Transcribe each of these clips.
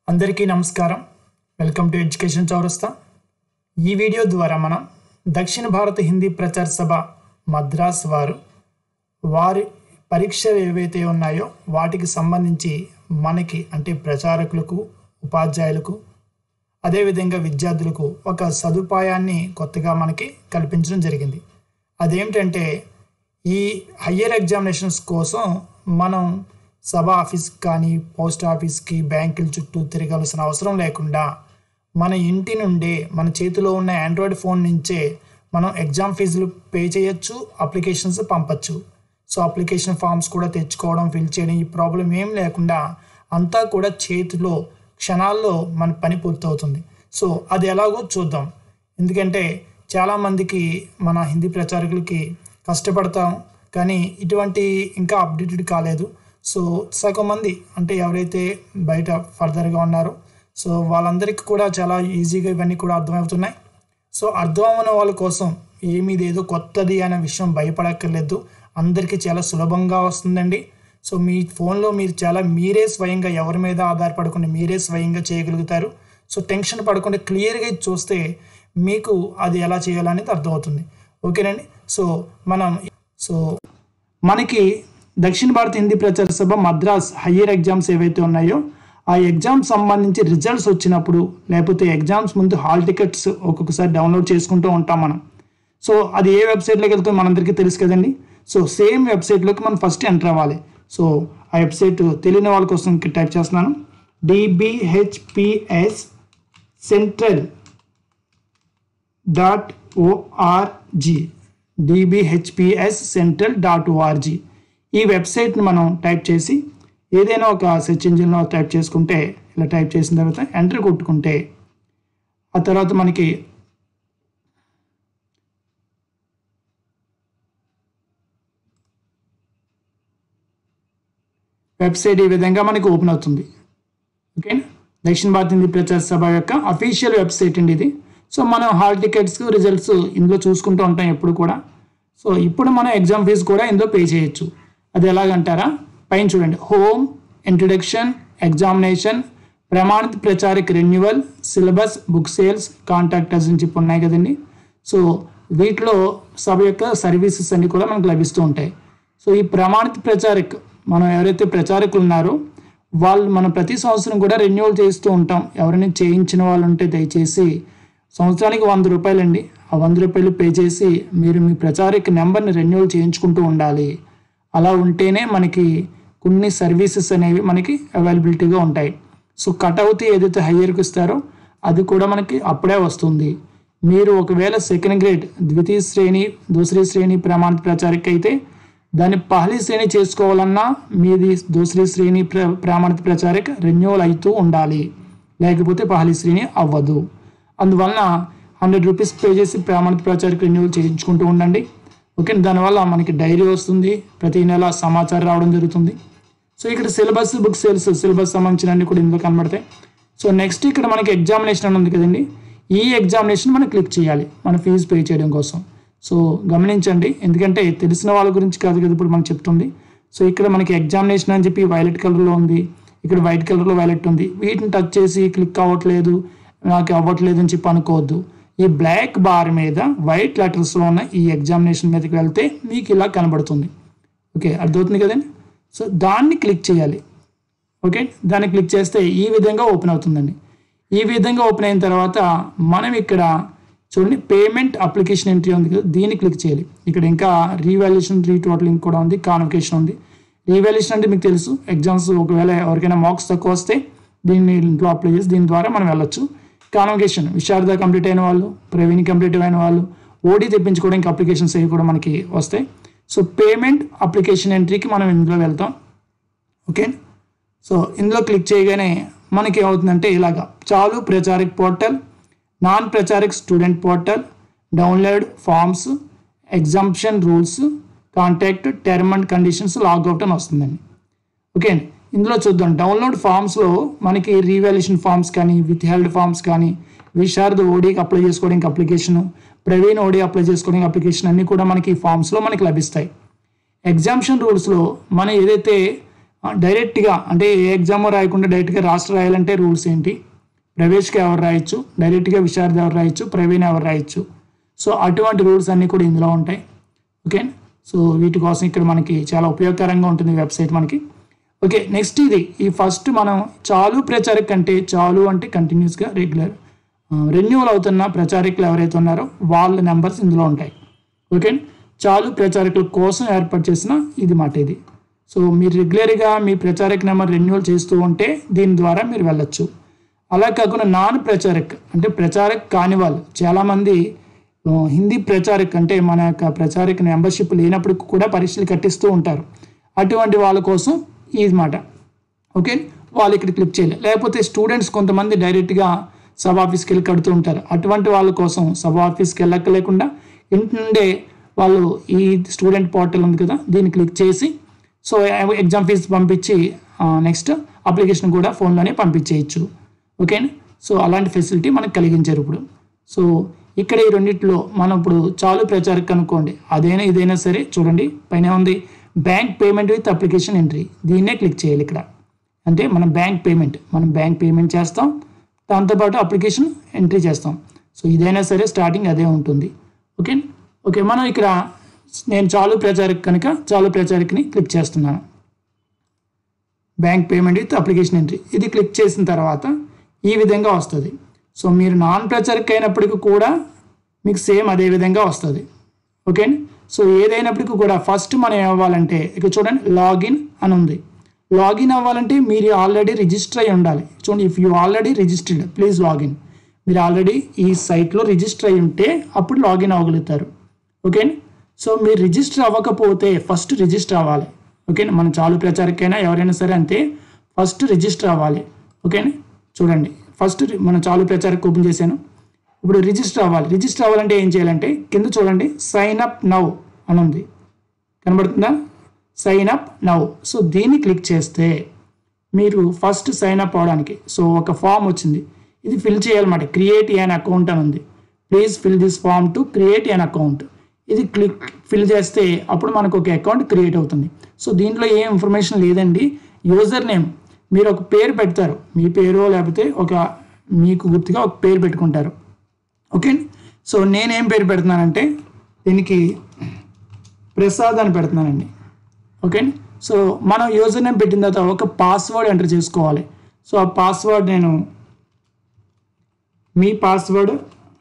అందరికీ నమస్కారం welcome to education చౌరస్తా ఈ వీడియో ద్వారా మనం దక్షిణ భారత హిందీ ప్రచార సభ మద్రాస్ వారు వారి పరీక్షలు ఏవైతే ఉన్నాయో వాటికి సంబంధించి మనకి అంటే ప్రచారకులకు ఉపాధ్యాయులకు అదేవిధంగా విద్యార్థులకు ఒక సదుపాయాన్ని కొత్తగా మనకి కల్పించడం జరిగింది అదేమిటంటే ఈ హయ్యర్ ఎగ్జామినేషన్స్ కోసం మనం సభ ఆఫీస్కి కానీ పోస్ట్ ఆఫీస్కి బ్యాంకుల చుట్టూ తిరగాల్సిన అవసరం లేకుండా మన ఇంటి నుండే మన చేతిలో ఉన్న ఆండ్రాయిడ్ ఫోన్ నుంచే మనం ఎగ్జామ్ ఫీజులు పే చేయొచ్చు అప్లికేషన్స్ పంపచ్చు సో అప్లికేషన్ ఫామ్స్ కూడా తెచ్చుకోవడం ఫిల్ చేయడం ఈ ప్రాబ్లం ఏం లేకుండా అంతా కూడా చేతిలో క్షణాల్లో మన పని పూర్తవుతుంది సో అది ఎలాగో చూద్దాం ఎందుకంటే చాలామందికి మన హిందీ ప్రచారకులకి కష్టపడతాం కానీ ఇటువంటి ఇంకా అప్డేటెడ్ కాలేదు సో సగం మంది అంటే ఎవరైతే బయట ఫర్దర్గా ఉన్నారో సో వాళ్ళందరికీ కూడా చాలా ఈజీగా ఇవన్నీ కూడా అర్థమవుతున్నాయి సో అర్థం అవ్వని వాళ్ళ కోసం ఏమీ ఏదో కొత్తది అనే విషయం భయపడక్కర్లేదు అందరికీ చాలా సులభంగా వస్తుందండి సో మీ ఫోన్లో మీరు చాలా మీరే స్వయంగా ఎవరి మీద ఆధారపడకుండా మీరే స్వయంగా చేయగలుగుతారు సో టెన్షన్ పడకుండా క్లియర్గా ఇది చూస్తే మీకు అది ఎలా చేయాలనేది అర్థమవుతుంది ఓకేనండి సో మనం సో మనకి దక్షిణ భారత హిందీ ప్రచార సభ మద్రాస్ హయ్యర్ ఎగ్జామ్స్ ఏవైతే ఉన్నాయో ఆ ఎగ్జామ్ సంబంధించి రిజల్ట్స్ వచ్చినప్పుడు లేకపోతే ఎగ్జామ్స్ ముందు హాల్ టికెట్స్ ఒక్కొక్కసారి డౌన్లోడ్ చేసుకుంటూ ఉంటాం మనం సో అది ఏ వెబ్సైట్లోకి వెళ్తే మనందరికీ తెలుసు కదండి సో సేమ్ వెబ్సైట్లోకి మనం ఫస్ట్ ఎంటర్ అవ్వాలి సో ఆ వెబ్సైట్ తెలియని వాళ్ళ కోసం టైప్ చేస్తున్నాను DBHPS central dot ORG DBHPS central dot ORG ఈ వెబ్సైట్ని మనం టైప్ చేసి ఏదైనా ఒక సెర్చ్ ఇంజిన్లో టైప్ చేసుకుంటే ఇలా టైప్ చేసిన తర్వాత ఎంటర్ కొట్టుకుంటే ఆ తర్వాత మనకి వెబ్సైట్ ఈ విధంగా మనకి ఓపెన్ అవుతుంది ఓకే దక్షిణ భారత హిందీ ప్రచార సభ యొక్క అఫీషియల్ వెబ్సైట్ అండి ఇది సో మనం హాల్ టికెట్స్ రిజల్ట్స్ ఇందులో చూసుకుంటూ ఉంటాం ఎప్పుడు కూడా సో ఇప్పుడు మనం ఎగ్జామ్ ఫీజు కూడా ఇందులో పే చేయొచ్చు అది ఎలాగంటారా పైన చూడండి హోమ్ ఇంట్రడక్షన్ ఎగ్జామినేషన్ ప్రమాణిత ప్రచారక renewal syllabus book sales contactors అని చెప్పి ఉన్నాయి కదండి సో వీటిలో సభ యొక్క సర్వీసెస్ అన్ని కూడా మనకు లభిస్తూ ఉంటాయి సో ఈ ప్రమాణిత ప్రచారక్ మనం ఎవరైతే ప్రచారకులు ఉన్నారో వాళ్ళు మనం ప్రతి సంవత్సరం కూడా రెన్యువల్ చేస్తూ ఉంటాం ఎవరైనా చేయించిన వాళ్ళు ఉంటే దయచేసి సంవత్సరానికి వంద రూపాయలండి ఆ వంద రూపాయలు పే చేసి మీరు మీ ప్రచారక నెంబర్ని రెన్యువల్ చేయించుకుంటూ ఉండాలి అలా ఉంటేనే మనకి కొన్ని సర్వీసెస్ అనేవి మనకి అవైలబిలిటీగా ఉంటాయి సో కటౌట్ ఏదైతే హయ్యర్కి ఇస్తారో అది కూడా మనకి అప్పుడే వస్తుంది మీరు ఒకవేళ సెకండ్ గ్రేడ్ ద్వితీయ శ్రేణి దూసరీ శ్రేణి ప్రమాణిత ప్రచారక అయితే దాన్ని పహలీ శ్రేణి చేసుకోవాలన్నా మీది దూసరీ శ్రేణి ప్ర ప్రామాణిత ప్రచారక రెన్యువల్ అవుతూ ఉండాలి లేకపోతే పహలీ శ్రేణి అవ్వదు అందువలన హండ్రెడ్ రూపీస్ పే చేసి ప్రామాణిక ప్రచారక రెన్యువల్ చేయించుకుంటూ ఉండండి ఓకే దానివల్ల మనకి డైరీ వస్తుంది ప్రతి నెల సమాచారం రావడం జరుగుతుంది సో ఇక్కడ సిలబస్ బుక్ సేల్స్ సిలబస్ సంబంధించిన అన్ని కూడా ఇందులో కనబడతాయి సో నెక్స్ట్ ఇక్కడ మనకి ఎగ్జామినేషన్ అని ఉంది కదండి ఈ ఎగ్జామినేషన్ మనం క్లిక్ చేయాలి మన ఫీజు పే చేయడం కోసం సో గమనించండి ఎందుకంటే తెలిసిన వాళ్ళ గురించి కాదు కదా ఇప్పుడు మనం చెప్తుంది సో ఇక్కడ మనకి ఎగ్జామినేషన్ అని చెప్పి వైలెట్ కలర్లో ఉంది ఇక్కడ వైట్ కలర్లో వైలెట్ ఉంది వీటిని టచ్ చేసి క్లిక్ అవ్వట్లేదు నాకు అవ్వట్లేదు అని చెప్పి అనుకోవద్దు ఈ బ్లాక్ బార్ మీద వైట్ లెటర్స్లో ఉన్న ఈ ఎగ్జామినేషన్ మీదకి వెళ్తే మీకు ఇలా కనబడుతుంది ఓకే అర్థమవుతుంది కదండి సో దాన్ని క్లిక్ చేయాలి ఓకే దాన్ని క్లిక్ చేస్తే ఈ విధంగా ఓపెన్ అవుతుందండి ఈ విధంగా ఓపెన్ అయిన తర్వాత మనం ఇక్కడ చూడండి పేమెంట్ అప్లికేషన్ ఎంట్రీ ఉంది కదా దీన్ని క్లిక్ చేయాలి ఇక్కడ ఇంకా రీవాల్యుయేషన్ రీటోటలింగ్ కూడా ఉంది కాన్వకేషన్ ఉంది రీవాల్యుయేషన్ అంటే మీకు తెలుసు ఎగ్జామ్స్ ఒకవేళ ఎవరికైనా మార్క్స్ తక్కువ వస్తే దీన్ని ఇంట్లో అప్లై చేసి దీని ద్వారా మనం వెళ్ళొచ్చు కాన్వకేషన్ విశారద కంప్లీట్ అయిన వాళ్ళు ప్రవీణ్ కంప్లీట్ అయిన వాళ్ళు ఓడి తెప్పించుకోవడానికి అప్లికేషన్స్ అవి కూడా మనకి వస్తాయి సో పేమెంట్ అప్లికేషన్ ఎంట్రీకి మనం ఇందులో వెళ్తాం ఓకే సో ఇందులో క్లిక్ చేయగానే మనకి ఏమవుతుందంటే ఇలాగా చాలు Pracharak portal non Pracharak student portal download forms exemption rules contact term and conditions logout అని వస్తుందండి ఓకే అండి ఇందులో చూద్దాం డౌన్లోడ్ ఫామ్స్లో మనకి రీవాల్యుయేషన్ ఫామ్స్ కానీ విత్ హెల్డ్ ఫామ్స్ కానీ విశారద ఓడీకి అప్లై చేసుకోవడానికి అప్లికేషన్ ప్రవీణ్ ఓడీ అప్లై చేసుకోవడానికి అప్లికేషన్ అన్నీ కూడా మనకి ఈ ఫామ్స్లో మనకి లభిస్తాయి ఎగ్జామ్షన్ రూల్స్లో మనం ఏదైతే డైరెక్ట్గా అంటే ఏ ఎగ్జామ్ రాయకుండా డైరెక్ట్గా రాష్ట్ర రాయాలంటే రూల్స్ ఏంటి ప్రవేశ్కి ఎవరు రాయొచ్చు డైరెక్ట్గా విశారద ఎవరు రాయొచ్చు ప్రవీణ్ ఎవరు రాయొచ్చు సో అటువంటి రూల్స్ అన్నీ కూడా ఇందులో ఉంటాయి ఓకే సో వీటి కోసం ఇక్కడ మనకి చాలా ఉపయోగకరంగా ఉంటుంది వెబ్సైట్ మనకి ఓకే నెక్స్ట్ ఇది ఈ ఫస్ట్ మనం చాలు ప్రచారక్ కంటే చాలు అంటే కంటిన్యూస్గా రెగ్యులర్ రెన్యూవల్ అవుతున్న ప్రచారకులు ఎవరైతే ఉన్నారో వాళ్ళ నెంబర్స్ ఇందులో ఉంటాయి ఓకే చాలు ప్రచారకుల కోసం ఏర్పాటు చేసిన ఇది మాట ఇది సో మీరు రెగ్యులర్గా మీ ప్రచారక నెంబర్ రెన్యూవల్ చేస్తూ ఉంటే దీని ద్వారా మీరు వెళ్ళొచ్చు అలా కాకుండా నాన్ ప్రచారక్ అంటే ప్రచారక్ కాని వాళ్ళు చాలామంది ఆ, హిందీ ప్రచారక్ అంటే మన యొక్క ప్రచారక మెంబర్షిప్ లేనప్పటికి కూడా పరీక్షలు కట్టిస్తూ ఉంటారు అటువంటి వాళ్ళ కోసం ఇది మాట ఓకే వాళ్ళు ఇక్కడ క్లిక్ చేయాలి లేకపోతే స్టూడెంట్స్ కొంతమంది డైరెక్ట్గా సబ్ ఆఫీస్కి వెళ్ళి కడుతూ ఉంటారు అటువంటి వాళ్ళ కోసం సబ్ ఆఫీస్కి వెళ్ళక లేకుండా ఇంటి నుండే వాళ్ళు ఈ స్టూడెంట్ పోర్టల్ ఉంది కదా దీన్ని క్లిక్ చేసి సో ఎగ్జామ్ ఫీజు పంపించి నెక్స్ట్ అప్లికేషన్ కూడా ఫోన్లోనే పంపించేయచ్చు ఓకే సో అలాంటి ఫెసిలిటీ మనకు కలిగించారు ఇప్పుడు సో ఇక్కడ ఈ రెండిట్లో మనం ఇప్పుడు చాలు ప్రచారక్ అనుకోండి అదైనా ఇదైనా సరే చూడండి పైన ఉంది bank payment with application entry దీన్నే క్లిక్ చేయాలి ఇక్కడ అంటే మనం బ్యాంక్ పేమెంట్ మనం బ్యాంక్ పేమెంట్ చేస్తాం దాంతోపాటు అప్లికేషన్ ఎంట్రీ చేస్తాం సో ఇదైనా సరే స్టార్టింగ్ అదే ఉంటుంది ఓకే ఓకే మనం ఇక్కడ నేను చాలు ప్రచారక్ కనుక చాలు ప్రచారక్ని క్లిక్ చేస్తున్నాను bank payment with application entry ఇది క్లిక్ చేసిన తర్వాత ఈ విధంగా వస్తుంది సో మీరు నాన్ ప్రచారక్ అయినప్పటికీ కూడా మీకు సేమ్ అదే విధంగా వస్తుంది ఓకే అండి సో ఏదైనప్పటికీ కూడా ఫస్ట్ మనం ఏమవ్వాలంటే ఇక్కడ చూడండి లాగిన్ అని ఉంది లాగిన్ అవ్వాలంటే మీరు ఆల్రెడీ రిజిస్టర్ అయి ఉండాలి చూడండి if you already registered please login మీరు ఆల్రెడీ ఈ సైట్లో రిజిస్టర్ అయి ఉంటే అప్పుడు లాగిన్ అవ్వగలుగుతారు ఓకే సో మీరు రిజిస్టర్ అవ్వకపోతే ఫస్ట్ రిజిస్టర్ అవ్వాలి ఓకే మన చాలు ప్రచారకైనా ఎవరైనా సరే అంతే ఫస్ట్ రిజిస్టర్ అవ్వాలి ఓకే చూడండి ఫస్ట్ మన చాలు ప్రచారక్ ఓపెన్ చేశాను ఇప్పుడు రిజిస్టర్ అవ్వాలి రిజిస్టర్ అవ్వాలంటే ఏం చేయాలంటే కింద చూడండి సైన్ అప్ నౌ అని ఉంది కనబడుతుందా సైన్ అప్ నౌ సో దీన్ని క్లిక్ చేస్తే మీరు ఫస్ట్ సైన్ అప్ అవడానికి సో ఒక ఫామ్ వచ్చింది ఇది ఫిల్ చేయాలన్నమాట క్రియేట్ యాన్ అకౌంట్ అని ఉంది please fill this form to create an account ఇది క్లిక్ ఫిల్ చేస్తే అప్పుడు మనకు ఒక అకౌంట్ క్రియేట్ అవుతుంది సో దీంట్లో ఏ ఇన్ఫర్మేషన్ లేదండి యూజర్ నేమ్ మీరు ఒక పేరు పెడతారు మీ పేరు లేకపోతే ఒక మీకు గుర్తుగా ఒక పేరు పెట్టుకుంటారు ఓకే సో నేనేం పేరు పెడుతున్నానంటే దీనికి ప్రసాద్ అని పెడుతున్నానండి ఓకే సో మనం యూజర్ నేమ్ పెట్టిన తర్వాత ఒక పాస్వర్డ్ ఎంటర్ చేసుకోవాలి సో ఆ పాస్వర్డ్ నేను మీ పాస్వర్డ్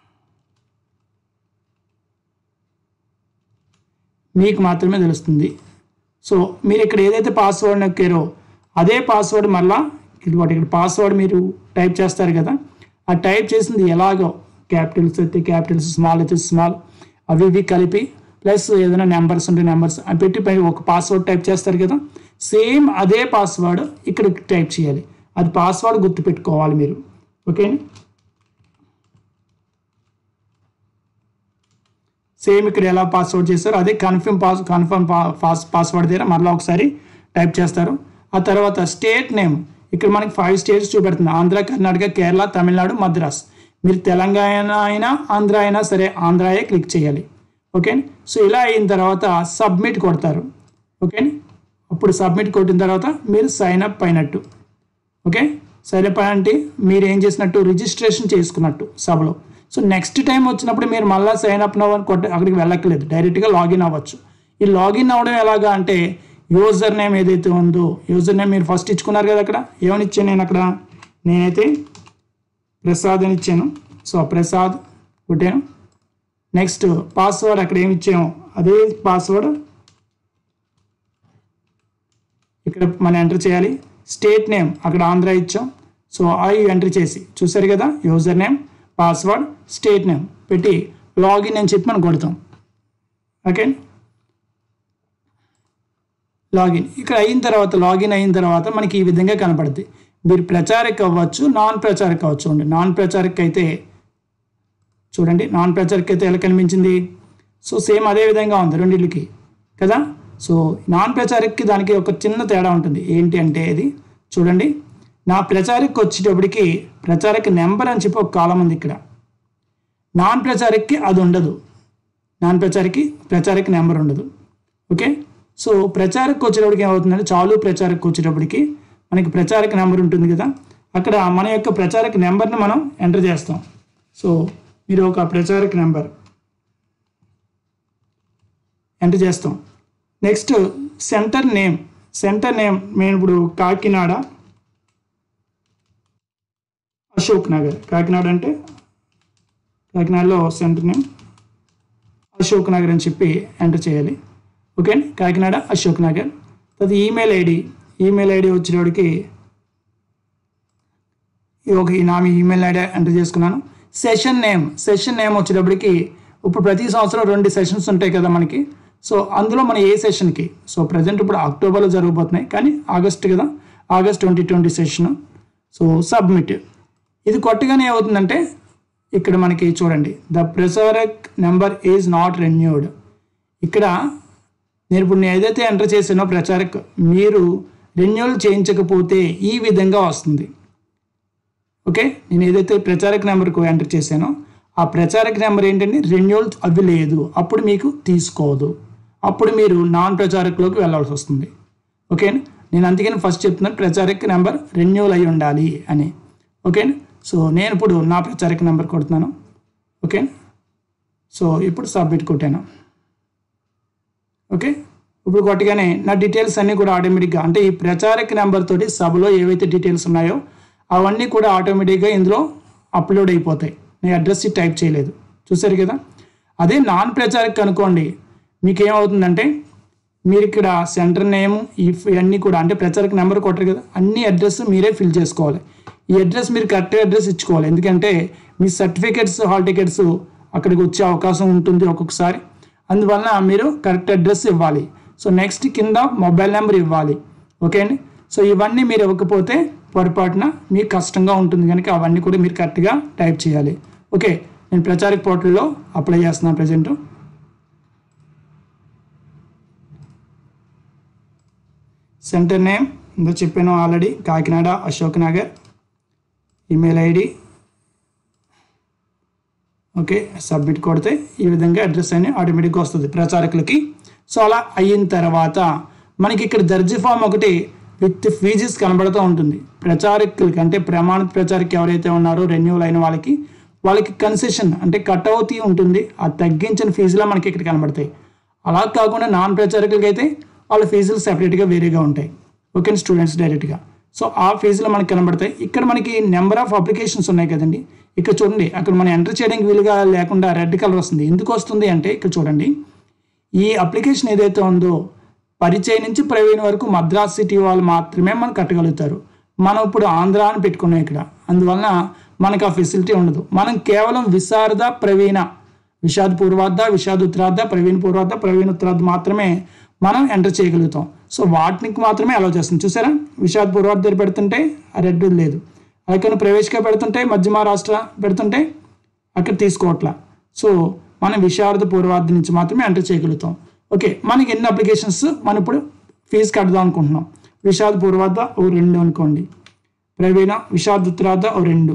మీకు మాత్రమే తెలుస్తుంది సో మీరు ఇక్కడ ఏదైతే పాస్వర్డ్ నొక్కారో అదే పాస్వర్డ్ మళ్ళా ఇదిగోటి ఇక్కడ పాస్వర్డ్ మీరు టైప్ చేస్తారు కదా ఆ టైప్ చేసింది ఎలాగో క్యాపిటల్స్ అయితే క్యాపిటల్స్ స్మాల్ అయితే స్మాల్ అవి ఇవి కలిపి ప్లస్ ఏదైనా నెంబర్స్ ఉంటే నెంబర్స్ అని పెట్టి పై ఒక పాస్వర్డ్ టైప్ చేస్తారు కదా సేమ్ అదే పాస్వర్డ్ ఇక్కడ టైప్ చేయాలి అది పాస్వర్డ్ గుర్తుపెట్టుకోవాలి మీరు ఓకే సేమ్ ఇక్కడ ఎలా పాస్వర్డ్ చేస్తారో అదే confirm pass confirm pass password దగ్గర మరలా ఒకసారి టైప్ చేస్తారు ఆ తర్వాత స్టేట్ నేమ్ ఇక్కడ మనకి ఫైవ్ స్టేట్స్ చూపెడుతుంది ఆంధ్ర కర్ణాటక కేరళ తమిళనాడు మద్రాస్ మీరు తెలంగాణ అయినా ఆంధ్ర అయినా సరే ఆంధ్రాయే క్లిక్ చేయాలి ఓకే సో ఇలా అయిన తర్వాత సబ్మిట్ కొడతారు ఓకే అప్పుడు సబ్మిట్ కొట్టిన తర్వాత మీరు సైన్ అప్ అయినట్టు ఓకే సైన్ అప్ అంటే మీరు ఏం చేసినట్టు రిజిస్ట్రేషన్ చేసుకున్నట్టు సభలో సో నెక్స్ట్ టైం వచ్చినప్పుడు మీరు మళ్ళీ సైన్ అప్ నవ్వు అని కొట్ట అక్కడికి వెళ్ళక్కలేదు డైరెక్ట్గా లాగిన్ అవ్వచ్చు ఈ లాగిన్ అవ్వడం ఎలాగా అంటే యూజర్ నేమ్ ఏదైతే ఉందో యూజర్ నేమ్ మీరు ఫస్ట్ ఇచ్చుకున్నారు కదా అక్కడ ఏమని ఇచ్చాను నేను అక్కడ నేనైతే ప్రసాద్ అని ఇచ్చాను సో ప్రసాద్ కొట్టాను నెక్స్ట్ పాస్వర్డ్ అక్కడ ఏమి ఇచ్చాము అదే పాస్వర్డ్ ఇక్కడ మనం ఎంటర్ చేయాలి స్టేట్ నేమ్ అక్కడ ఆంధ్ర ఇచ్చాం సో అవి ఎంటర్ చేసి చూసారు కదా user name password state name పెట్టి లాగిన్ అని చెప్పి మనం కొడతాం ఓకే లాగిన్ ఇక్కడ అయిన తర్వాత లాగిన్ అయిన తర్వాత మనకి ఈ విధంగా కనపడుద్ది మీరు ప్రచారక్ అవ్వచ్చు నాన్ ప్రచారక్ అవ్వచ్చు అండి నాన్ ప్రచారక్ అయితే చూడండి నాన్ ప్రచారక్ అయితే ఎలా కనిపించింది సో సేమ్ అదే విధంగా ఉంది రెండింటికి కదా సో నాన్ ప్రచారక్కి దానికి ఒక చిన్న తేడా ఉంటుంది ఏంటి అంటే ఇది చూడండి నా ప్రచారక్ వచ్చేటప్పటికి ప్రచారక్ నెంబర్ అని చెప్పి ఒక కాలం ఉంది ఇక్కడ నాన్ ప్రచారక్కి అది ఉండదు నాన్ ప్రచారక్కి ప్రచారక్ నెంబర్ ఉండదు ఓకే సో ప్రచారకు వచ్చేటప్పటికి ఏమవుతుందంటే చాలు ప్రచారకు వచ్చేటప్పటికి మనకి ప్రచారక నెంబర్ ఉంటుంది కదా అక్కడ మన యొక్క ప్రచారక నెంబర్ని మనం ఎంటర్ చేస్తాం సో మీరు ఒక ప్రచారక నెంబర్ ఎంటర్ చేస్తాం next center name center name మేము ఇప్పుడు కాకినాడ అశోక్ నగర్ కాకినాడ అంటే కాకినాడలో సెంటర్ నేమ్ అశోక్ నగర్ అని చెప్పి ఎంటర్ చేయాలి ఓకే అండి కాకినాడ అశోక్ నగర్ తర్వాత ఈమెయిల్ ఐడి ఈమెయిల్ ఐడి వచ్చేటప్పటికి ఈ ఒక ఈ నా ఈమెయిల్ ఐడి ఎంటర్ చేసుకున్నాను సెషన్ నేమ్ సెషన్ నేమ్ వచ్చేటప్పటికి ఇప్పుడు ప్రతి సంవత్సరం రెండు సెషన్స్ ఉంటాయి కదా మనకి సో అందులో మన ఏ సెషన్కి సో ప్రజెంట్ ఇప్పుడు అక్టోబర్లో జరగబోతున్నాయి కానీ ఆగస్ట్ కదా August twenty twenty session so submit ఇది కొట్టగానే ఏమవుతుందంటే ఇక్కడ మనకి చూడండి the Pracharak number is not renewed ఇక్కడ నేను ఇప్పుడు నేను ఏదైతే ఎంటర్ చేసానో ప్రచారక్ మీరు రెన్యూల్ చేయించకపోతే ఈ విధంగా వస్తుంది ఓకే నేను ఏదైతే ప్రచారక నెంబర్కు ఎంటర్ చేశానో ఆ ప్రచారక నెంబర్ ఏంటంటే రెన్యూల్ అవి లేదు అప్పుడు మీకు తీసుకోదు అప్పుడు మీరు నాన్ ప్రచారకులోకి వెళ్ళాల్సి వస్తుంది ఓకే నేను అందుకని ఫస్ట్ చెప్తున్నాను ప్రచారక నెంబర్ రెన్యూల్ అయి ఉండాలి అని ఓకే సో నేను ఇప్పుడు నా ప్రచారక నెంబర్ కొడుతున్నాను ఓకే సో ఇప్పుడు సబ్మిట్ కొట్టాను ఓకే ఇప్పుడు కొట్టగానే నా డీటెయిల్స్ అన్నీ కూడా ఆటోమేటిక్గా అంటే ఈ ప్రచారక నెంబర్ తోటి సభలో ఏవైతే డీటెయిల్స్ ఉన్నాయో అవన్నీ కూడా ఆటోమేటిక్గా ఇందులో అప్లోడ్ అయిపోతాయి నేను అడ్రస్ టైప్ చేయలేదు చూసారు కదా అదే నాన్ ప్రచారక్ అనుకోండి మీకు ఏమవుతుందంటే మీరు ఇక్కడ సెంటర్ నేమ్ ఇవన్నీ కూడా అంటే ప్రచారక నెంబర్ కొట్టరు కదా అన్ని అడ్రస్ మీరే ఫిల్ చేసుకోవాలి ఈ అడ్రస్ మీరు కరెక్ట్ అడ్రస్ ఇచ్చుకోవాలి ఎందుకంటే మీ సర్టిఫికేట్స్ హాల్ టికెట్స్ అక్కడికి వచ్చే అవకాశం ఉంటుంది ఒక్కొక్కసారి అందువలన మీరు కరెక్ట్ అడ్రస్ ఇవ్వాలి సో నెక్స్ట్ కింద మొబైల్ నెంబర్ ఇవ్వాలి ఓకే అండి సో ఇవన్నీ మీరు ఇవ్వకపోతే పొరపాటున మీకు కష్టంగా ఉంటుంది కనుక అవన్నీ కూడా మీరు కరెక్ట్గా టైప్ చేయాలి ఓకే నేను ప్రచారక పోర్టల్లో అప్లై చేస్తున్నాను ప్రజెంట్ సెంటర్ నేమ్ ఇందో చెప్పాను already Kakinada Ashok Nagar email ID okay submit కొడితే ఈ విధంగా అడ్రస్ అని ఆటోమేటిక్గా వస్తుంది ప్రచారకులకి సో అలా అయిన తర్వాత మనకి ఇక్కడ దర్జీ ఫామ్ ఒకటి విత్ ఫీజెస్ కనబడుతూ ఉంటుంది ప్రచారకులకి అంటే ప్రమాణిత ప్రచారకులు ఎవరైతే ఉన్నారో రెన్యూవల్ అయిన వాళ్ళకి వాళ్ళకి కన్సెషన్ అంటే కటౌతి ఉంటుంది ఆ తగ్గించిన ఫీజులా మనకి ఇక్కడ కనబడతాయి అలా కాకుండా నాన్ ప్రచారకులకి అయితే వాళ్ళ ఫీజులు సెపరేట్గా వేరేగా ఉంటాయి ఓకే స్టూడెంట్స్ డైరెక్ట్గా సో ఆ ఫీజులు మనకి కనబడతాయి ఇక్కడ మనకి నెంబర్ ఆఫ్ అప్లికేషన్స్ ఉన్నాయి కదండి ఇక్కడ చూడండి అక్కడ మనం ఎంటర్ చేయడానికి వీలుగా లేకుండా రెడ్ కలర్ వస్తుంది ఎందుకు వస్తుంది అంటే ఇక్కడ చూడండి ఈ అప్లికేషన్ ఏదైతే ఉందో పరిచయం నుంచి ప్రవీణ్ వరకు మద్రాస్ సిటీ వాళ్ళు మాత్రమే మనం కట్టగలుగుతారు మనం ఇప్పుడు ఆంధ్ర అని పెట్టుకున్నాం ఇక్కడ అందువలన మనకు ఆ ఫెసిలిటీ ఉండదు మనం కేవలం విశారద ప్రవీణ విషాద్ పూర్వార్ధ విషాద్ ఉత్తరార్ధ ప్రవీణ్ పూర్వార్ధ ప్రవీణ్ ఉత్తరార్ధ మాత్రమే మనం ఎంటర్ చేయగలుగుతాం సో వాటికి మాత్రమే అలౌ చేస్తుంది చూసారా విషాద్ పూర్వార్ధ పెడుతుంటే ఆ రెడ్ లేదు అలాగే ప్రవేశిక పెడుతుంటే మధ్య మహారాష్ట్ర పెడుతుంటే అక్కడ తీసుకోవట్లా సో మనం విశారద పూర్వార్ధ నుంచి మాత్రమే ఎంటర్ చేయగలుగుతాం ఓకే మనకి ఎన్ని అప్లికేషన్స్ మనం ఇప్పుడు ఫీజు కడదాం అనుకుంటున్నాం విషాద్ పూర్వార్ధ ఓ రెండు అనుకోండి ప్రవీణ విషాద్ ఉత్తరార్ధ ఓ రెండు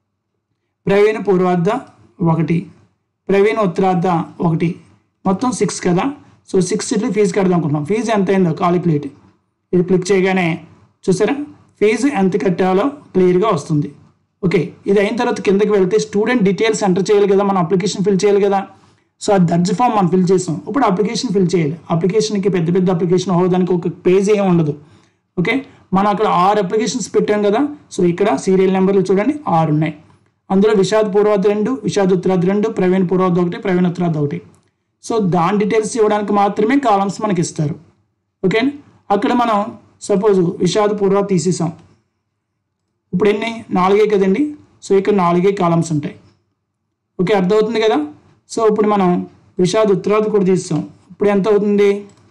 ప్రవీణ పూర్వార్ధ ఒకటి ప్రవీణ ఉత్తరార్ధ ఒకటి మొత్తం సిక్స్ కదా సో సిక్స్ సీట్లు ఫీజు కడదాం అనుకుంటున్నాం ఫీజు ఎంత అయిందో కాలిక్యులేట్ ఇది క్లిక్ చేయగానే చూసారా ఫీజు ఎంత కట్టాలో క్లియర్గా వస్తుంది ఓకే ఇది అయిన తర్వాత కిందకి వెళ్తే స్టూడెంట్ డీటెయిల్స్ ఎంటర్ చేయాలి కదా మనం అప్లికేషన్ ఫిల్ చేయాలి కదా సో ఆ దర్జీ ఫామ్ మనం ఫిల్ చేసాం ఇప్పుడు అప్లికేషన్ ఫిల్ చేయాలి అప్లికేషన్కి పెద్ద పెద్ద అప్లికేషన్ అవ్వడానికి ఒక పేజ్ ఏం ఉండదు ఓకే మనం అక్కడ ఆరు అప్లికేషన్స్ పెట్టాం కదా సో ఇక్కడ సీరియల్ నెంబర్లు చూడండి ఆరు ఉన్నాయి అందులో విషాద్ పూర్వాద్ రెండు విషాద్ ఉత్తరాద్ రెండు ప్రవీణ్ పూర్వాద్ ఒకటి ప్రవీణ్ ఉత్తరాద్ ఒకటి సో దాని డీటెయిల్స్ ఇవ్వడానికి మాత్రమే కాలమ్స్ మనకి ఇస్తారు ఓకే అక్కడ మనం సపోజ్ విషాద్ పూర్వాద్ తీసేసాం ఇప్పుడు ఎన్ని నాలుగే కదండి సో ఇక్కడ నాలుగే కాలమ్స్ ఉంటాయి ఓకే అర్థమవుతుంది కదా సో ఇప్పుడు మనం విషాద్ ఉత్తరాద్ కూడా తీస్తాం ఇప్పుడు ఎంత అవుతుంది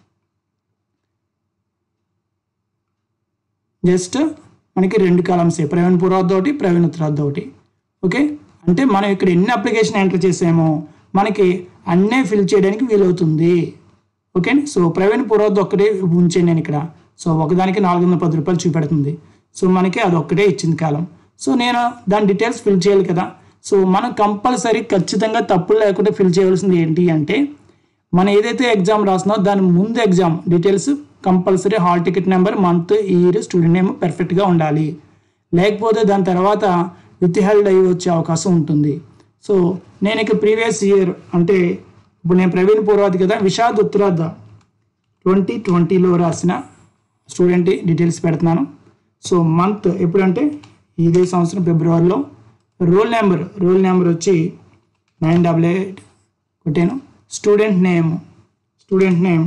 జస్ట్ మనకి రెండు కాలమ్సే ప్రవీణ్ పూర్వాద్ ఒకటి ప్రవీణ్ ఉత్తరాద్ ఒకటి ఓకే అంటే మనం ఇక్కడ ఎన్ని అప్లికేషన్ ఎంటర్ చేసామో మనకి అన్నీ ఫిల్ చేయడానికి వీలవుతుంది ఓకే సో ప్రవీణ్ పూర్వాద్ ఒక్కటే ఉంచాను నేను ఇక్కడ సో ఒకదానికి నాలుగు వందల పది రూపాయలు చూపెడుతుంది సో మనకి అది ఒక్కటే ఇచ్చింది కాలం సో నేను దాని డీటెయిల్స్ ఫిల్ చేయాలి కదా సో మనం కంపల్సరీ ఖచ్చితంగా తప్పులు లేకుండా ఫిల్ చేయవలసింది ఏంటి అంటే మనం ఏదైతే ఎగ్జామ్ రాసినో దాని ముందు exam details compulsory hall ticket number month year student name పర్ఫెక్ట్గా ఉండాలి లేకపోతే దాని తర్వాత విత్ హెల్డ్ అయ్యి వచ్చే అవకాశం ఉంటుంది సో నేను ఇక ప్రీవియస్ ఇయర్ అంటే ఇప్పుడు నేను ప్రవీణ్ పూర్వాది కదా విషాద్ ఉత్తరార్ధ ట్వంటీ ట్వంటీలో రాసిన స్టూడెంట్ డీటెయిల్స్ పెడుతున్నాను సో మంత్ ఎప్పుడంటే ఇదే సంవత్సరం ఫిబ్రవరిలో రోల్ నెంబర్ రోల్ నెంబర్ వచ్చి నైన్ డబల్ ఎయిట్ కొట్టాను student name student name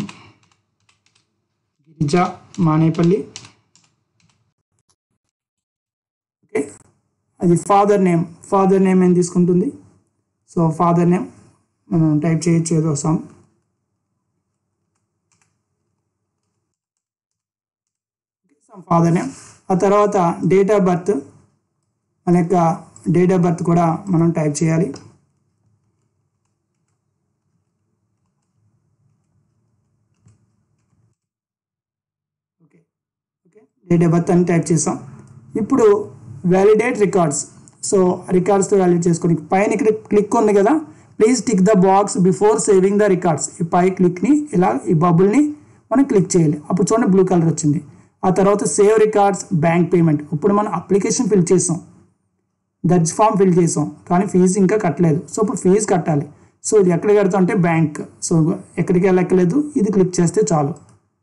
Girija Manepalli okay అది ఫాదర్ నేమ్ ఫాదర్ నేమ్ ఏం తీసుకుంటుంది సో ఫాదర్ నేమ్ మనం టైప్ చేయొచ్చు ఏదో సమ్ సమ్ ఫాదర్ నేమ్ ఆ తర్వాత డేట్ ఆఫ్ బర్త్ మన యొక్క డేట్ ఆఫ్ బర్త్ కూడా మనం టైప్ చేయాలి okay okay date of birth అని టైప్ చేసాం ఇప్పుడు వ్యాలిడేట్ రికార్డ్స్ సో రికార్డ్స్తో వ్యాలిడేట్ చేసుకొని పైన ఇక్కడ క్లిక్ ఉంది కదా please tick the box before saving the records ఈ పై క్లిక్ని ఇలా ఈ బబుల్ని మనం క్లిక్ చేయాలి అప్పుడు చూడండి బ్లూ కలర్ వచ్చింది ఆ తర్వాత సేవ్ రికార్డ్స్ బ్యాంక్ పేమెంట్ ఇప్పుడు మనం అప్లికేషన్ ఫిల్ చేసాం దర్జ్ ఫామ్ ఫిల్ చేసాం కానీ ఫీజు ఇంకా కట్టలేదు సో ఇప్పుడు ఫీజు కట్టాలి సో ఇది ఎక్కడ కడతాం అంటే బ్యాంక్ సో ఎక్కడికి వెళ్ళక్కలేదు ఇది క్లిక్ చేస్తే చాలు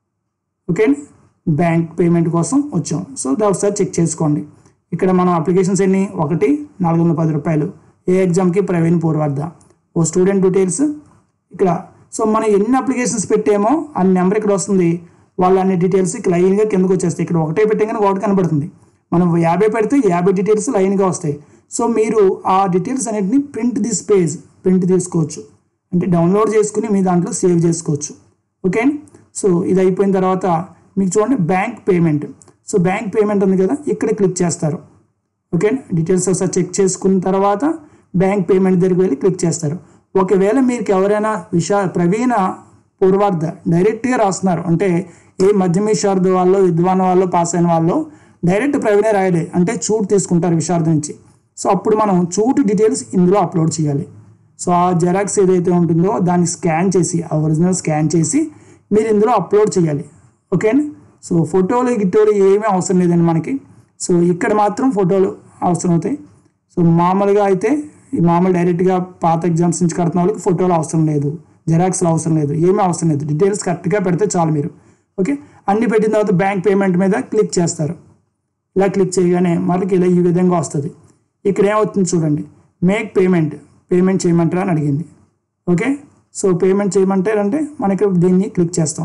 ఓకే బ్యాంక్ పేమెంట్ కోసం వచ్చాం సో దా ఒకసారి చెక్ చేసుకోండి ఇక్కడ మనం అప్లికేషన్స్ ఎన్ని ఒకటి నాలుగు వందల పది రూపాయలు ఏ ఎగ్జామ్కి ప్రవీణ్ పూర్వర్ధ ఓ స్టూడెంట్ డీటెయిల్స్ ఇక్కడ సో మనం ఎన్ని అప్లికేషన్స్ పెట్టామో ఆ నెంబర్ ఇక్కడ వస్తుంది వాళ్ళ అన్ని డీటెయిల్స్ లైన్గా కిందకు వచ్చేస్తాయి ఇక్కడ ఒకటే పెట్టాగానే ఒకటి కనబడుతుంది మనం యాభై పెడితే యాభై డీటెయిల్స్ లైన్గా వస్తాయి సో మీరు ఆ డీటెయిల్స్ అన్నిటిని ప్రింట్ దిస్ పేజ్ ప్రింట్ తీసుకోవచ్చు అంటే డౌన్లోడ్ చేసుకుని మీ దాంట్లో సేవ్ చేసుకోవచ్చు ఓకే సో ఇది అయిపోయిన తర్వాత మీకు చూడండి bank payment so bank payment ఉంది కదా ఇక్కడ క్లిక్ చేస్తారు ఓకే డీటెయిల్స్ ఒకసారి చెక్ చేసుకున్న తర్వాత బ్యాంక్ పేమెంట్ దగ్గరికి వెళ్ళి క్లిక్ చేస్తారు ఒకవేళ మీకు ఎవరైనా విషా ప్రవీణ పూర్వార్ధ డైరెక్ట్గా రాస్తున్నారు అంటే ఏ మధ్యమేశార్థ వాళ్ళు విద్వాన్ వాళ్ళు పాస్ అయిన వాళ్ళు డైరెక్ట్ ప్రవీణే రాయలే అంటే చూట్ తీసుకుంటారు విశారద నుంచి సో అప్పుడు మనం చూట్ డీటెయిల్స్ ఇందులో అప్లోడ్ చేయాలి సో ఆ జెరాక్స్ ఏదైతే ఉంటుందో దాన్ని స్కాన్ చేసి ఆ ఒరిజినల్ స్కాన్ చేసి మీరు ఇందులో అప్లోడ్ చేయాలి ఓకేనా సో ఫోటోలు గిట్టోలు ఏమీ అవసరం లేదండి మనకి సో ఇక్కడ మాత్రం ఫోటోలు అవసరం అవుతాయి సో మామూలుగా అయితే ఈ మామూలు డైరెక్ట్గా పాత ఎగ్జామ్స్ నుంచి కడుతున్న వాళ్ళకి ఫోటోలు అవసరం లేదు జెరాక్స్లు అవసరం లేదు ఏమీ అవసరం లేదు డీటెయిల్స్ కరెక్ట్గా పెడితే చాలు మీరు ఓకే అన్ని పెట్టిన తర్వాత బ్యాంక్ పేమెంట్ మీద క్లిక్ చేస్తారు ఇలా క్లిక్ చేయగానే మనకి ఇలా ఈ విధంగా వస్తుంది ఇక్కడ ఏమవుతుంది చూడండి మేక్ పేమెంట్ పేమెంట్ చేయమంటారా అని అడిగింది ఓకే సో పేమెంట్ చేయమంటారంటే మనకి దీన్ని క్లిక్ చేస్తాం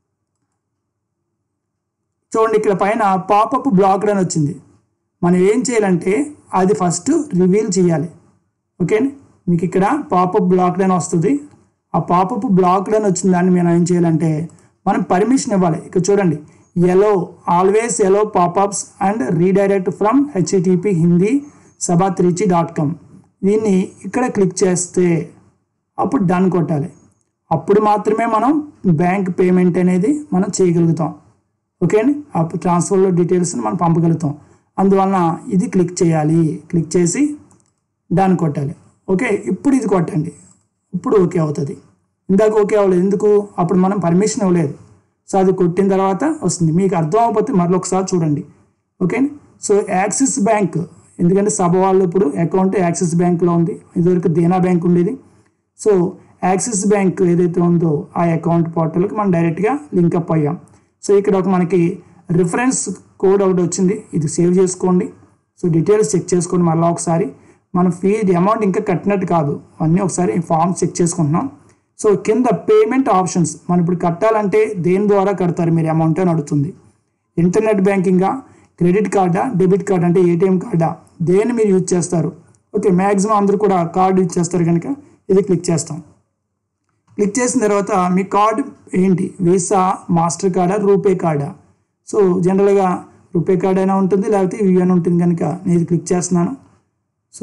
చూడండి ఇక్కడ పైన పాపప్ బ్లాక్డ్ అని వచ్చింది మనం ఏం చేయాలంటే అది ఫస్ట్ రివీల్ చేయాలి ఓకే మీకు ఇక్కడ పాపప్ బ్లాక్డ్ అని వస్తుంది ఆ పాపప్ బ్లాక్డ్ అని వచ్చిన దాన్ని మనం ఏం చేయాలంటే మనం పర్మిషన్ ఇవ్వాలి ఇక్కడ చూడండి allow always allow popups and redirect from HTTP Hindi Sabha Trichy dot com దీన్ని ఇక్కడ క్లిక్ చేస్తే అప్పుడు డన్ కొట్టాలి అప్పుడు మాత్రమే మనం బ్యాంక్ పేమెంట్ అనేది మనం చేయగలుగుతాం ఓకే అండి అప్పుడు ట్రాన్స్ఫర్లో డీటెయిల్స్ని మనం పంపగలుగుతాం అందువలన ఇది క్లిక్ చేయాలి క్లిక్ చేసి డన్ కొట్టాలి ఓకే ఇప్పుడు ఇది కొట్టండి ఇప్పుడు ఓకే అవుతుంది ఇందాక ఓకే అవ్వలేదు ఎందుకు అప్పుడు మనం పర్మిషన్ ఇవ్వలేదు సో అది కొట్టిన తర్వాత వస్తుంది మీకు అర్థం అవ్వకపోతే మరొకసారి చూడండి ఓకే సో యాక్సిస్ బ్యాంక్ ఎందుకంటే సభ వాళ్ళు ఇప్పుడు అకౌంట్ యాక్సిస్ బ్యాంక్లో ఉంది ఇదివరకు దేనా బ్యాంక్ ఉండేది సో యాక్సిస్ బ్యాంక్ ఏదైతే ఉందో ఆ అకౌంట్ పోర్టల్కి మనం డైరెక్ట్గా లింక్ అప్ అయ్యాం సో ఇక్కడ ఒక మనకి రిఫరెన్స్ కోడ్ ఒకటి వచ్చింది ఇది సేవ్ చేసుకోండి సో డీటెయిల్స్ చెక్ చేసుకోండి మళ్ళీ ఒకసారి మన ఫీ అమౌంట్ ఇంకా కట్టినట్టు కాదు అన్నీ ఒకసారి ఫామ్ చెక్ చేసుకుంటున్నాం సో కింద పేమెంట్ ఆప్షన్స్ మనం ఇప్పుడు కట్టాలంటే దేని ద్వారా కడతారు మీరు అమౌంట్ అని అడుగుతుంది ఇంటర్నెట్ బ్యాంకింగా క్రెడిట్ కార్డా డెబిట్ కార్డ్ అంటే ఏటీఎం కార్డా దేన్ని మీరు యూజ్ చేస్తారు ఓకే మ్యాక్సిమం అందరూ కూడా కార్డు యూజ్ చేస్తారు కనుక ఇది క్లిక్ చేస్తాం క్లిక్ చేసిన తర్వాత మీ కార్డు ఏంటి వీసా మాస్టర్ కార్డా రూపే కార్డా సో జనరల్గా రూపే కార్డ్ అయినా ఉంటుంది లేకపోతే యూఎన్ ఉంటుంది కనుక నేను ఇది క్లిక్ చేస్తున్నాను సో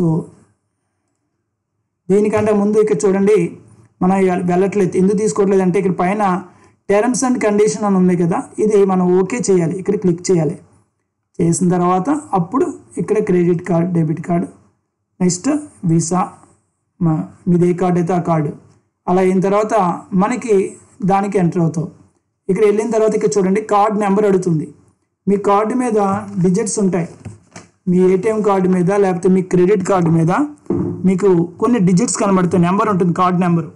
దీనికంటే ముందు ఇక్కడ చూడండి మనం వెళ్ళట్లేదు ఎందుకు తీసుకోవట్లేదు అంటే ఇక్కడ పైన టర్మ్స్ అండ్ కండిషన్ అని ఉంది కదా ఇది మనం ఓకే చేయాలి ఇక్కడ క్లిక్ చేయాలి చేసిన తర్వాత అప్పుడు ఇక్కడ credit card debit card next Visa మీది ఏ కార్డు అయితే ఆ కార్డు అలా అయిన తర్వాత మనకి దానికి ఎంటర్ అవుతావు ఇక్కడ వెళ్ళిన తర్వాత ఇక్కడ చూడండి కార్డ్ నెంబర్ అడుగుతుంది మీ కార్డు మీద డిజిట్స్ ఉంటాయి మీ ఏటీఎం కార్డు మీద లేకపోతే మీ క్రెడిట్ కార్డు మీద మీకు కొన్ని డిజిట్స్ కనబడుతాయి నెంబర్ ఉంటుంది కార్డ్ నెంబర్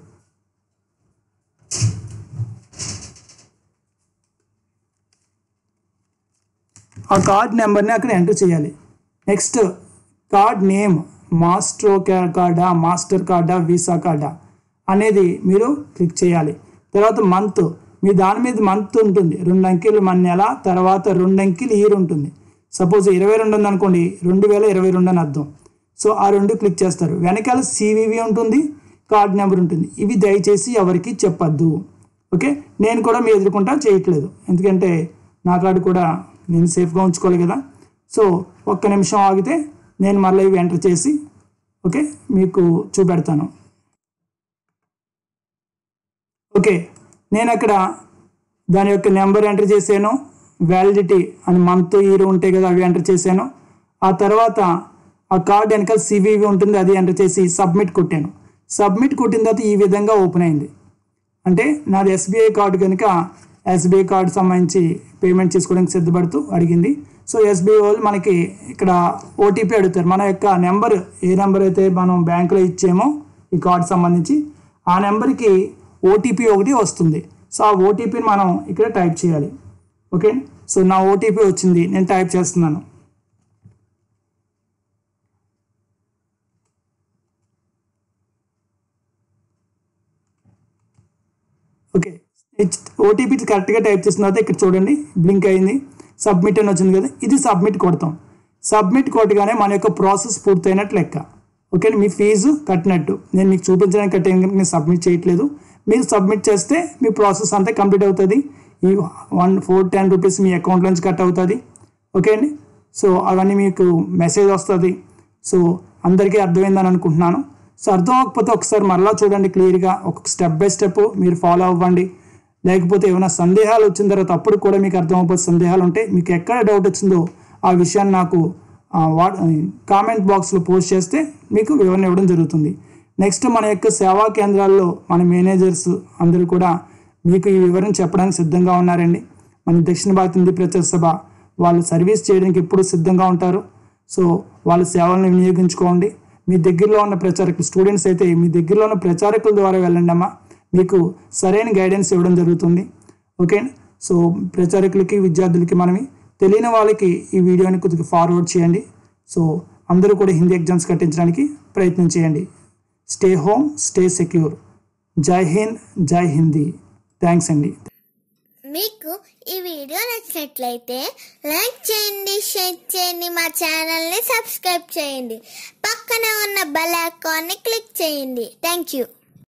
ఆ కార్డ్ నెంబర్ని అక్కడ ఎంటర్ చేయాలి నెక్స్ట్ కార్డ్ నేమ్ మాస్ట్రో కార్డా మాస్టర్ కార్డా వీసా కార్డా అనేది మీరు క్లిక్ చేయాలి తర్వాత మంత్ మీ దాని మీద మంత్ ఉంటుంది రెండు అంకెలు మన నెల తర్వాత రెండు అంకెలు ఇయర్ ఉంటుంది సపోజ్ ఇరవై రెండు ఉంది అనుకోండి రెండు వేల ఇరవై రెండు అని అర్థం సో ఆ రెండు క్లిక్ చేస్తారు వెనకాల సివివి ఉంటుంది కార్డ్ నెంబర్ ఉంటుంది ఇవి దయచేసి ఎవరికి చెప్పద్దు ఓకే నేను కూడా మీ ఎదుర్కొంటా చేయట్లేదు ఎందుకంటే నా కార్డు కూడా నేను సేఫ్గా ఉంచుకోవాలి కదా సో ఒక్క నిమిషం ఆగితే నేను మళ్ళీ ఇవి ఎంటర్ చేసి ఓకే మీకు చూపెడతాను ఓకే నేను అక్కడ దాని యొక్క నెంబర్ ఎంటర్ చేశాను వ్యాలిడిటీ అని మంత్ ఇయర్ ఉంటాయి కదా అవి ఎంటర్ చేశాను ఆ తర్వాత ఆ కార్డ్ వెనకాల సివివి ఉంటుంది అది ఎంటర్ చేసి సబ్మిట్ కొట్టాను సబ్మిట్ కొట్టిన తర్వాత ఈ విధంగా ఓపెన్ అయింది అంటే నాది ఎస్బీఐ కార్డు కనుక ఎస్బీఐ కార్డు సంబంధించి పేమెంట్ చేసుకోవడానికి సిద్ధపడుతూ అడిగింది సో ఎస్బీఐ వాళ్ళు మనకి ఇక్కడ ఓటీపీ అడుగుతారు మన యొక్క నెంబర్ ఏ నెంబర్ అయితే మనం బ్యాంకులో ఇచ్చామో ఈ కార్డు సంబంధించి ఆ నెంబర్కి ఓటీపీ ఒకటి వస్తుంది సో ఆ ఓటీపీని మనం ఇక్కడ టైప్ చేయాలి ఓకే సో నా ఓటీపీ వచ్చింది నేను టైప్ చేస్తున్నాను ఓకే ఓటీపీ కరెక్ట్గా టైప్ చేసిన తర్వాత ఇక్కడ చూడండి బ్లింక్ అయింది సబ్మిట్ అని వచ్చింది కదా ఇది సబ్మిట్ కొడతాం సబ్మిట్ కొట్టగానే మన యొక్క ప్రాసెస్ పూర్తయినట్టు లెక్క ఓకే మీ ఫీజు కట్టినట్టు నేను మీకు చూపించడానికి కట్టే నేను సబ్మిట్ చేయట్లేదు మీరు సబ్మిట్ చేస్తే మీ ప్రాసెస్ అంతా కంప్లీట్ అవుతుంది ఈ వన్ ఫోర్ టెన్ రూపీస్ మీ అకౌంట్లోంచి కట్ అవుతుంది ఓకే అండి సో అవన్నీ మీకు మెసేజ్ వస్తుంది సో అందరికీ అర్థమైందని అనుకుంటున్నాను సో అర్థం అవ్వకపోతే ఒకసారి మరలా చూడండి క్లియర్గా ఒక స్టెప్ బై స్టెప్ మీరు ఫాలో అవ్వండి లేకపోతే ఏమైనా సందేహాలు వచ్చిన తర్వాత అప్పుడు కూడా మీకు అర్థం అవ్వకపోతే సందేహాలు ఉంటే మీకు ఎక్కడ డౌట్ వచ్చిందో ఆ విషయాన్ని నాకు వా కామెంట్ బాక్స్లో పోస్ట్ చేస్తే మీకు వివరణ ఇవ్వడం జరుగుతుంది నెక్స్ట్ మన యొక్క సేవా కేంద్రాల్లో మన మేనేజర్స్ అందరూ కూడా మీకు ఈ వివరం చెప్పడానికి సిద్ధంగా ఉన్నారండి మన దక్షిణ భారత హిందీ ప్రచార సభ వాళ్ళు సర్వీస్ చేయడానికి ఎప్పుడు సిద్ధంగా ఉంటారు సో వాళ్ళ సేవలను వినియోగించుకోండి మీ దగ్గరలో ఉన్న ప్రచారకులు స్టూడెంట్స్ అయితే మీ దగ్గరలో ఉన్న ప్రచారకుల ద్వారా వెళ్ళండి అమ్మా మీకు సరైన గైడెన్స్ ఇవ్వడం జరుగుతుంది ఓకే సో ప్రచారకులకి విద్యార్థులకి మనవి తెలియని వాళ్ళకి ఈ వీడియోని కొద్దిగా ఫార్వర్డ్ చేయండి సో అందరూ కూడా హిందీ ఎగ్జామ్స్ కట్టించడానికి ప్రయత్నం చేయండి స్టే హోమ్ స్టే సెక్యూర్ జై హింద్ జై హిందీ థ్యాంక్స్ అండి మీకు ఈ వీడియో నచ్చినట్లయితే లైక్ చేయండి షేర్ చేయండి మా ఛానల్ని సబ్స్క్రైబ్ చేయండి పక్కన ఉన్న బెల్ ఐకాన్ని క్లిక్ చేయండి థ్యాంక్ యూ